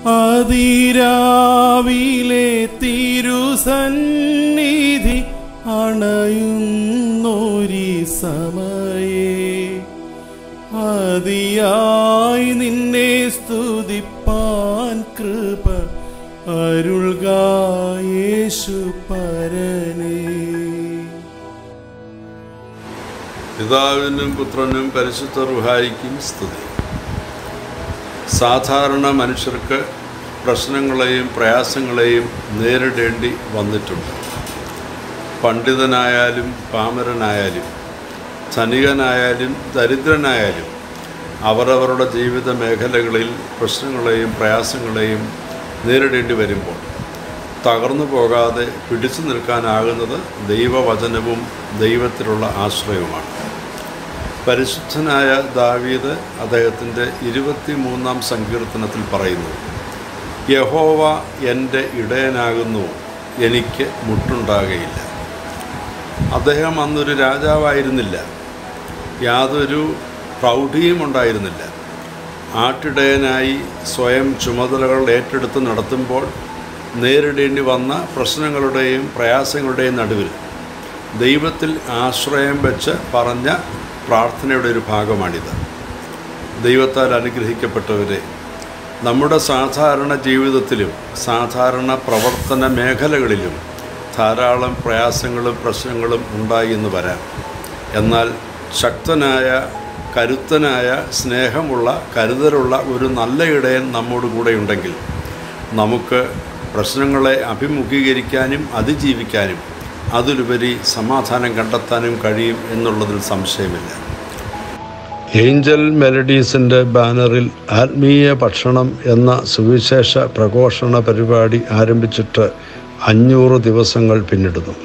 അതിരാവിലെ തിരുസന്നിധി അണയുന്നൊരി സമയേ അതിയായി നിന്നെ സ്തുതിപ്പാൻ കൃപ അരുൾഗായേശു പരനേ പിതാവിനും പുത്രനും പരിശുദ്ധ റുഹായിക്കും സ്തുതി സാധാരണ മനുഷ്യർക്ക് പ്രശ്നങ്ങളെയും പ്രയാസങ്ങളെയും നേരിടേണ്ടി വന്നിട്ടുണ്ട് പണ്ഡിതനായാലും പാമരനായാലും ധനികനായാലും ദരിദ്രനായാലും അവരവരുടെ ജീവിത മേഖലകളിൽ പ്രശ്നങ്ങളെയും പ്രയാസങ്ങളെയും നേരിടേണ്ടി വരുമ്പോൾ തകർന്നു പോകാതെ പിടിച്ചു നിൽക്കാനാകുന്നത് ദൈവവചനവും ദൈവത്തിലുള്ള ആശ്രയവുമാണ് പരിശുദ്ധനായ ദാവീദ് അദ്ദേഹത്തിൻ്റെ ഇരുപത്തി മൂന്നാം സങ്കീർത്തനത്തിൽ പറയുന്നു യഹോവ എൻ്റെ ഇടയനാകുന്നു എനിക്ക് മുട്ടുണ്ടാകയില്ല അദ്ദേഹം അന്നൊരു രാജാവായിരുന്നില്ല യാതൊരു പ്രൗഢിയും ഉണ്ടായിരുന്നില്ല ആട്ടിടയനായി സ്വയം ചുമതലകൾ ഏറ്റെടുത്ത് നടത്തുമ്പോൾ നേരിടേണ്ടി വന്ന പ്രശ്നങ്ങളുടെയും പ്രയാസങ്ങളുടെയും നടുവിൽ ദൈവത്തിൽ ആശ്രയം വെച്ച് പറഞ്ഞ പ്രാർത്ഥനയുടെ ഒരു ഭാഗമാണിത് ദൈവത്താൽ അനുഗ്രഹിക്കപ്പെട്ടവരെ നമ്മുടെ സാധാരണ ജീവിതത്തിലും സാധാരണ പ്രവർത്തന മേഖലകളിലും ധാരാളം പ്രയാസങ്ങളും പ്രശ്നങ്ങളും ഉണ്ടായി എന്ന് വരാം എന്നാൽ ശക്തനായ കരുത്തനായ സ്നേഹമുള്ള കരുതലുള്ള ഒരു നല്ല ഇടയൻ നമ്മോട് കൂടെയുണ്ടെങ്കിൽ നമുക്ക് പ്രശ്നങ്ങളെ അഭിമുഖീകരിക്കാനും അതിജീവിക്കാനും അതിലുപരി സമാധാനം കണ്ടെത്താനും കഴിയും എന്നുള്ളതിൽ സംശയമില്ല ഏഞ്ചൽ മെലഡീസിൻ്റെ ബാനറിൽ ആത്മീയ ഭക്ഷണം എന്ന സുവിശേഷ പ്രഘോഷണ പരിപാടി ആരംഭിച്ചിട്ട് അഞ്ഞൂറ് ദിവസങ്ങൾ പിന്നിടുന്നു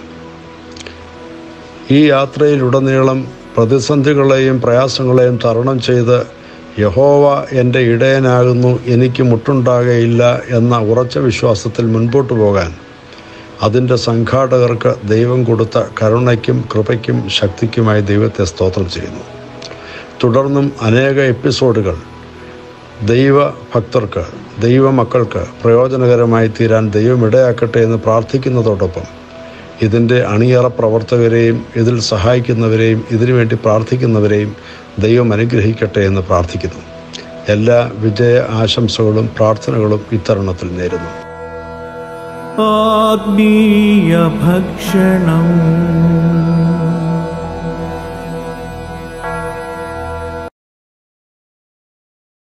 ഈ യാത്രയിലുടനീളം പ്രതിസന്ധികളെയും പ്രയാസങ്ങളെയും തരണം ചെയ്ത് യഹോവ എൻ്റെ ഇടയനാകുന്നു എനിക്ക് മുട്ടുണ്ടാകയില്ല എന്ന ഉറച്ച വിശ്വാസത്തിൽ മുൻപോട്ട് പോകാൻ അതിൻ്റെ സംഘാടകർക്ക് ദൈവം കൊടുത്ത കരുണയ്ക്കും കൃപയ്ക്കും ശക്തിക്കുമായി ദൈവത്തെ സ്തോത്രം ചെയ്യുന്നു തുടർന്നും അനേക എപ്പിസോഡുകൾ ദൈവഭക്തർക്ക് ദൈവമക്കൾക്ക് പ്രയോജനകരമായി തീരാൻ ദൈവം ഇടയാക്കട്ടെ എന്ന് പ്രാർത്ഥിക്കുന്നതോടൊപ്പം ഇതിൻ്റെ അണിയറ പ്രവർത്തകരെയും ഇതിൽ സഹായിക്കുന്നവരെയും ഇതിനുവേണ്ടി പ്രാർത്ഥിക്കുന്നവരെയും ദൈവം അനുഗ്രഹിക്കട്ടെ എന്ന് പ്രാർത്ഥിക്കുന്നു എല്ലാ വിജയ ആശംസകളും പ്രാർത്ഥനകളും ഇത്തരുണത്തിൽ നേരുന്നു ആത്മീയ ഭക്ഷണം